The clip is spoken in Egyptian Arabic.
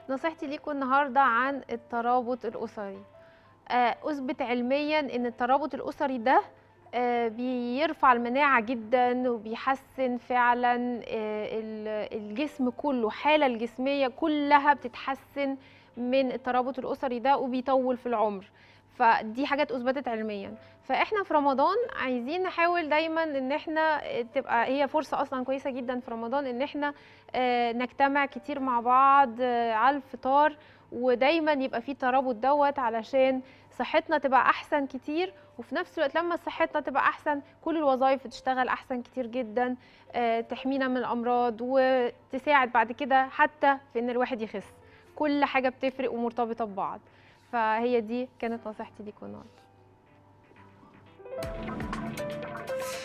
نصيحتي ليكم النهارده عن الترابط الاسري آه، اثبت علميا ان الترابط الاسري ده آه، بيرفع المناعه جدا وبيحسن فعلا آه، ال- الجسم كله الحاله الجسميه كلها بتتحسن من الترابط الاسري ده وبيطول في العمر فدي حاجات اثبتت علميا فاحنا في رمضان عايزين نحاول دايما ان احنا تبقى هي فرصه اصلا كويسه جدا في رمضان ان احنا آه، نجتمع كتير مع بعض آه، على الفطار ودايما يبقى في ترابط دوت علشان صحتنا تبقى احسن كتير وفي نفس الوقت لما صحتنا تبقى احسن كل الوظائف تشتغل احسن كتير جدا آه، تحمينا من الامراض وتساعد بعد كده حتى في ان الواحد يخس كل حاجه بتفرق ومرتبطه ببعض فهي دي كانت نصيحتي ليكم النهارده